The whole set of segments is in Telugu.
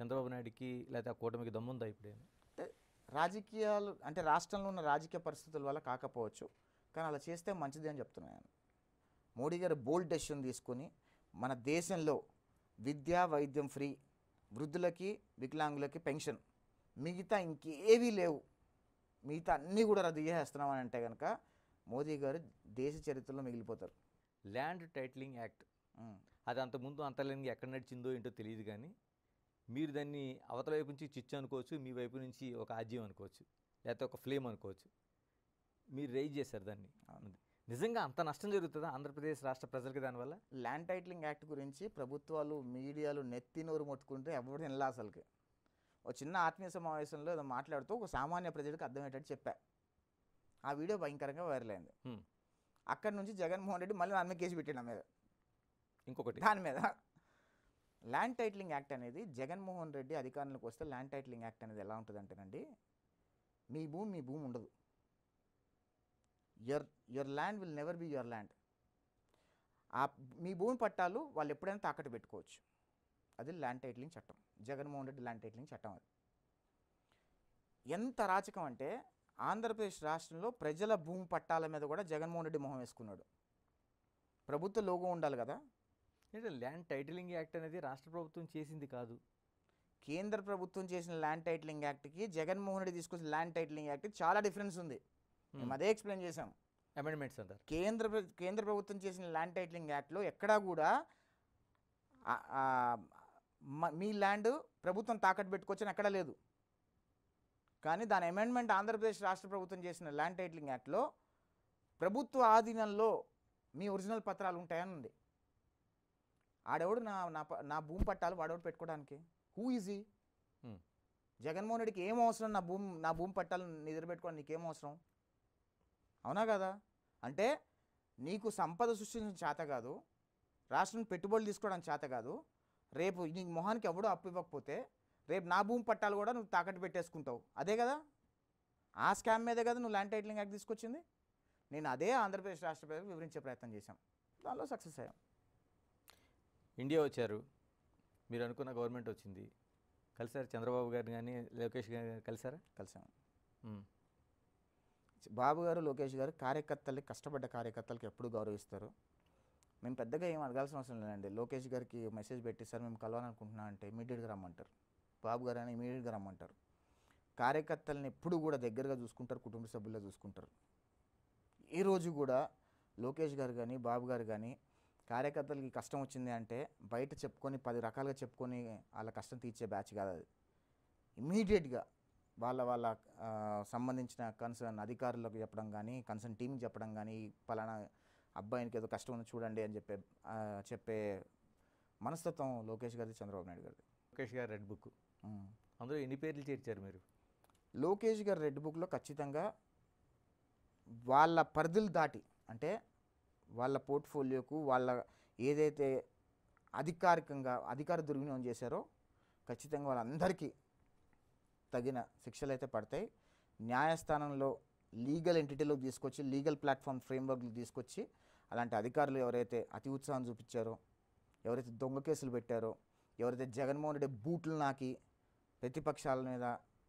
చంద్రబాబు నాయుడుకి లేకపోతే ఆ కూటమికి దమ్ముందా ఇప్పుడేమో అంటే రాజకీయాలు అంటే రాష్ట్రంలో ఉన్న రాజకీయ పరిస్థితుల వల్ల కాకపోవచ్చు కానీ అలా చేస్తే మంచిది అని చెప్తున్నాను మోడీ గారు బోల్డ్ డెసిషన్ తీసుకొని మన దేశంలో విద్య వైద్యం ఫ్రీ వృద్ధులకి వికలాంగులకి పెన్షన్ మిగతా ఇంకేవీ లేవు మిగతా అన్నీ కూడా రద్దు చేసేస్తున్నామని అంటే కనుక మోదీ గారు దేశ చరిత్రలో మిగిలిపోతారు ల్యాండ్ టైటిలింగ్ యాక్ట్ ఉమ్. అది అంతకుముందు అంతర్లీనంగా ఎక్కడ నడిచిందో ఏంటో తెలియదు కానీ మీరు దాన్ని అవతల వైపు నుంచి చిచ్చు అనుకోవచ్చు మీ వైపు నుంచి ఒక ఆజ్యం అనుకోవచ్చు లేకపోతే ఒక ఫ్లేమ్ అనుకోవచ్చు మీరు రైజ్ చేశారు దాన్ని నిజంగా అంత నష్టం జరుగుతుందా ఆంధ్రప్రదేశ్ రాష్ట్ర ప్రజలకి దానివల్ల ల్యాండ్ టైటిలింగ్ యాక్ట్ గురించి ప్రభుత్వాలు మీడియాలు నెత్తి నోరు ముట్టుకుంటే ఎవరు వినలా అసలుకి ఒక చిన్న ఆత్మీయ సమావేశంలో ఏదో మాట్లాడుతూ ఒక సామాన్య ప్రజలకు అర్థమయ్యేటట్టు చెప్పా ఆ వీడియో భయంకరంగా వైరల్ అయింది హ్మ్. అక్కడి నుంచి జగన్మోహన్ రెడ్డి మళ్ళీ దాని మీద కేసు పెట్టాడు నా మీద ఇంకొకటి దాని మీద ల్యాండ్ టైటిలింగ్ యాక్ట్ అనేది జగన్మోహన్ రెడ్డి అధికారంలోకి వస్తే ల్యాండ్ టైటిలింగ్ యాక్ట్ అనేది ఎలా ఉంటుంది అంటేనండి మీ భూమి మీ భూమి ఉండదు your your land will never be your land ఆ మీ భూమి పట్టాలు వాళ్ళు ఎప్పుడైనా తాకట్టు పెట్టుకోవచ్చు అది ల్యాండ్ టైటిలింగ్ చట్టం జగన్మోహన్ రెడ్డి ల్యాండ్ టైటిలింగ్ చట్టం అది ఎంత రాచకం అంటే ఆంధ్రప్రదేశ్ రాష్ట్రంలో ప్రజల భూమి పట్టాల మీద కూడా జగన్మోహన్ రెడ్డి మొహం వేసుకున్నాడు ప్రభుత్వ లోగో ఉండాలి కదా అంటే ల్యాండ్ టైటిలింగ్ యాక్ట్ అనేది రాష్ట్ర ప్రభుత్వం చేసింది కాదు కేంద్ర ప్రభుత్వం చేసిన ల్యాండ్ టైటిలింగ్ యాక్ట్కి జగన్మోహన్ రెడ్డి తీసుకొచ్చిన ల్యాండ్ టైటిలింగ్ యాక్ట్ చాలా డిఫరెన్స్ ఉంది మేము అదే ఎక్స్ప్లెయిన్ చేసాం అమెండ్మెంట్స్ అంటారు కేంద్ర ప్ర- కేంద్ర ప్రభుత్వం చేసిన ల్యాండ్ టైటిలింగ్ యాక్ట్లో ఎక్కడా కూడా ఆ- ఆ, మ- మీ ల్యాండ్ ప్రభుత్వం తాకట్టు పెట్టుకోవచ్చని ఎక్కడా లేదు కానీ దాని అమెండ్మెంట్ ఆంధ్రప్రదేశ్ రాష్ట్ర ప్రభుత్వం చేసిన ల్యాండ్ టైటిలింగ్ యాక్ట్లో ప్రభుత్వ ఆధీనంలో మీ ఒరిజినల్ పత్రాలు ఉంటాయని ఉంది ఆడెవడు నా నా ప- నా భూమి పట్టాలు వాడెవడు పెట్టుకోవడానికి హూ ఈజీ హ్మ్. జగన్మోహన్ రెడ్డికి ఏం అవసరం నా భూమి నా భూమి పట్టాలు నిద్ర పెట్టుకోవడం నీకేం అవసరం అవునా కదా అంటే నీకు సంపద సృష్టించడం చేత కాదు రాష్ట్రం పెట్టుబడులు తీసుకోవడానికి చేత కాదు రేపు నీ మొహానికి ఎవడో అప్పు ఇవ్వకపోతే రేపు నా భూమి పట్టాలు కూడా నువ్వు తాకట్టు పెట్టేసుకుంటావు అదే కదా ఆ స్కామ్ మీదే కదా నువ్వు ల్యాండ్ టైటిలింగ్ యాక్ట్ తీసుకొచ్చింది నేను అదే ఆంధ్రప్రదేశ్ రాష్ట్ర ప్రజలకు వివరించే ప్రయత్నం చేశాం దానిలో సక్సెస్ అయ్యాం ఇండియా వచ్చారు మీరు అనుకున్న గవర్నమెంట్ వచ్చింది కలిసారు చంద్రబాబు గారిని కానీ లోకేష్ గారిని కలిసారా కలిసాం హ్మ్. బాబు గారు లోకేష్ గారు కార్యకర్తలకి కష్టపడ్డ కార్యకర్తలకు ఎప్పుడు గౌరవిస్తారు మేము పెద్దగా ఏం అడగాల్సిన అవసరం లేదండి లోకేష్ గారికి మెసేజ్ పెట్టి సార్ మేము కలవాలనుకుంటున్నాం అంటే ఇమీడియట్గా రమ్మంటారు బాబు గారు అని ఇమీడియట్గా రమ్మంటారు కార్యకర్తలను ఎప్పుడు కూడా దగ్గరగా చూసుకుంటారు కుటుంబ సభ్యుల్లో చూసుకుంటారు ఈ రోజు కూడా లోకేష్ గారు కానీ బాబు గారు కానీ కార్యకర్తలకి కష్టం వచ్చింది అంటే బయట చెప్పుకొని పది రకాలుగా చెప్పుకొని వాళ్ళ కష్టం తీర్చే బ్యాచ్ కాదు అది ఇమీడియట్గా వాళ్ళ వాళ్ళ ఆ, సంబంధించిన కన్సర్న్ అధికారులకు చెప్పడం కానీ కన్సర్న్ టీంకి చెప్పడం కానీ పలానా అబ్బాయినికి ఏదో కష్టం ఉంది చూడండి అని చెప్పే ఆ, చెప్పే మనస్తత్వం లోకేష్ గారిది చంద్రబాబు నాయుడు గారిది లోకేష్ గారు రెడ్ బుక్ ఉమ్. అందులో ఎన్ని పేర్లు చేర్చారు మీరు లోకేష్ గారి రెడ్ బుక్లో ఖచ్చితంగా వాళ్ళ పరిధులు దాటి అంటే వాళ్ళ పోర్ట్ఫోలియోకు వాళ్ళ ఏదైతే అధికారికంగా అధికార దుర్వినియోగం చేశారో ఖచ్చితంగా వాళ్ళందరికీ తగిన శిక్షలు అయితే పడతాయి న్యాయస్థానంలో లీగల్ ఎంటిటీలోకి తీసుకొచ్చి లీగల్ ప్లాట్ఫామ్ ఫ్రేమ్వర్క్లు తీసుకొచ్చి అలాంటి అధికారులు ఎవరైతే అతి ఉత్సాహం చూపించారో ఎవరైతే దొంగ కేసులు పెట్టారో ఎవరైతే జగన్మోహన్ రెడ్డి బూట్లు నాకి ప్రతిపక్షాల మీద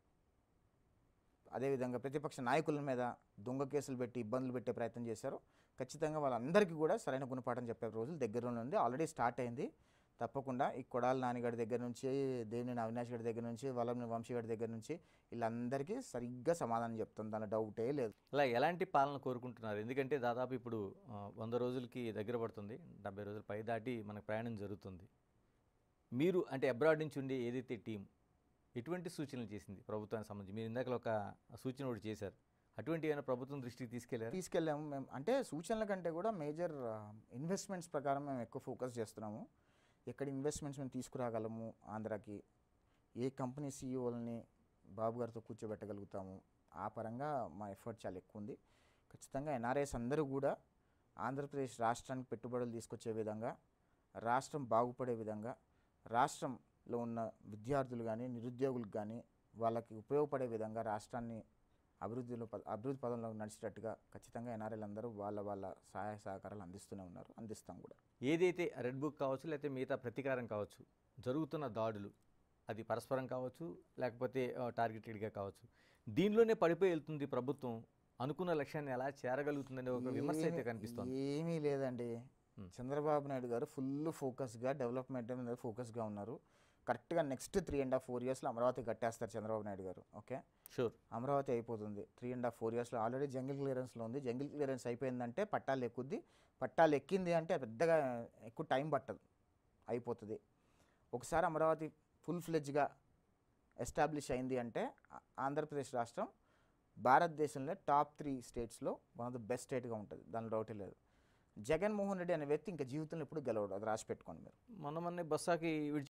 అదేవిధంగా ప్రతిపక్ష నాయకుల మీద దొంగ కేసులు పెట్టి ఇబ్బందులు పెట్టే ప్రయత్నం చేశారో ఖచ్చితంగా వాళ్ళందరికీ కూడా సరైన గుణపాఠం చెప్పే రోజులు దగ్గరలో ఉంది ఆల్రెడీ స్టార్ట్ అయింది తప్పకుండా ఈ కొడాల నానిగాడి దగ్గర నుంచి దేవినేని అవినాష్ గారి దగ్గర నుంచి వల్లంని వంశీ గారి దగ్గర నుంచి వీళ్ళందరికీ సరిగ్గా సమాధానం చెప్తాం దాని డౌటే లేదు ఇలా ఎలాంటి పాలన కోరుకుంటున్నారు ఎందుకంటే దాదాపు ఇప్పుడు ఆ, వంద రోజులకి దగ్గర పడుతుంది డెబ్బై రోజులు పై దాటి మనకు ప్రయాణం జరుగుతుంది మీరు అంటే అబ్రాడ్ నుంచి ఉండే ఏదైతే టీం ఎటువంటి సూచనలు చేసింది ప్రభుత్వానికి సంబంధించి మీరు ఇందాక ఒక సూచన ఒకటి చేశారు అటువంటి ఏమైనా ప్రభుత్వం దృష్టికి తీసుకెళ్లారు తీసుకెళ్ళాము మేము అంటే సూచనల కంటే కూడా మేజర్ ఇన్వెస్ట్మెంట్స్ ప్రకారం మేము ఎక్కువ ఫోకస్ చేస్తున్నాము ఎక్కడ ఇన్వెస్ట్మెంట్స్ మేము తీసుకురాగలము ఆంధ్రాకి ఏ కంపెనీ సీఈఓలని బాబు గారితో కూర్చోబెట్టగలుగుతాము ఆ పరంగా మా ఎఫర్ట్ చాలా ఎక్కువ ఉంది ఖచ్చితంగా ఎన్ఆర్ఐస్ అందరూ కూడా ఆంధ్రప్రదేశ్ రాష్ట్రానికి పెట్టుబడులు తీసుకొచ్చే విధంగా రాష్ట్రం బాగుపడే విధంగా రాష్ట్రంలో ఉన్న విద్యార్థులు కానీ నిరుద్యోగులకు కానీ వాళ్ళకి ఉపయోగపడే విధంగా రాష్ట్రాన్ని అభివృద్ధిలో ప- అభివృద్ధి పదంలో నడిచేటట్టుగా ఖచ్చితంగా ఎన్ఆర్ఐలు అందరూ వాళ్ళ వాళ్ళ సహాయ సహకారాలు అందిస్తూనే ఉన్నారు అందిస్తాం కూడా ఏదైతే రెడ్ బుక్ కావచ్చు లేకపోతే మిగతా ప్రతీకారం కావచ్చు జరుగుతున్న దాడులు అది పరస్పరం కావచ్చు లేకపోతే టార్గెటెడ్గా కావచ్చు దీనిలోనే పడిపోయి వెళ్తుంది ప్రభుత్వం అనుకున్న లక్ష్యాన్ని ఎలా చేరగలుగుతుందనే ఒక విమర్శ అయితే ఏమీ- కనిపిస్తుంది ఏమీ లేదండి Hmm. చంద్రబాబు నాయుడు గారు ఫుల్ ఫోకస్గా డెవలప్మెంట్ మీద ఫోకస్గా ఉన్నారు కరెక్ట్గా next three and half four ఇయర్స్లో అమరావతి కట్టేస్తారు చంద్రబాబు నాయుడు గారు ఓకే షూర్ అమరావతి అయిపోతుంది త్రీ అండ్ హాఫ్ ఫోర్ ఇయర్స్లో ఆల్రెడీ జంగిల్ క్లియరెన్స్లో ఉంది జంగిల్ క్లియరెన్స్ అయిపోయిందంటే పట్టాలు ఎక్కుద్ది పట్టాలు ఎక్కింది అంటే పెద్దగా ఎక్కువ టైం పట్టదు అయిపోతుంది ఒకసారి అమరావతి ఫుల్ ఫ్లెడ్జ్గా ఎస్టాబ్లిష్ అయింది అంటే ఆ- ఆంధ్రప్రదేశ్ రాష్ట్రం భారతదేశంలో టాప్ త్రీ స్టేట్స్లో వన్ ఆఫ్ ద బెస్ట్ స్టేట్గా ఉంటుంది దానిలో డౌటే లేదు జగన్మోహన్ రెడ్డి అనే వ్యక్తి ఇంకా జీవితంలో ఎప్పుడు గెలవడు అది రాసి పెట్టుకోండి మీరు మొన్న మొన్నే బస్సాకి విడిచి